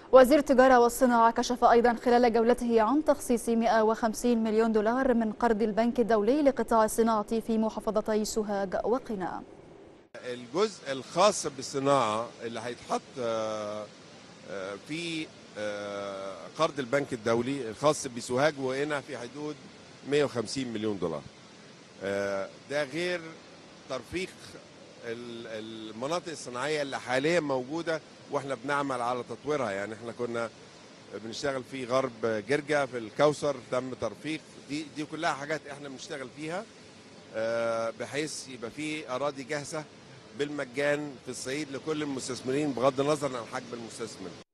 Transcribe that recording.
وزير التجارة والصناعة كشف أيضا خلال جولته عن تخصيص 150 مليون دولار من قرض البنك الدولي لقطاع الصناعة في محافظتي سوهاج وقنا الجزء الخاص بالصناعة اللي هيتحط آه، آه، في آه، قرض البنك الدولي الخاص بسوهاج وقنا في حدود 150 مليون دولار آه، ده غير ترفيق ال- المناطق الصناعية اللي حاليا موجودة واحنا بنعمل على تطويرها يعني احنا كنا بنشتغل في غرب جرجا في الكوثر تم ترفيق دي دي كلها حاجات احنا بنشتغل فيها آه، بحيث يبقى في اراضي جاهزه بالمجان في الصعيد لكل المستثمرين بغض النظر عن حجم المستثمر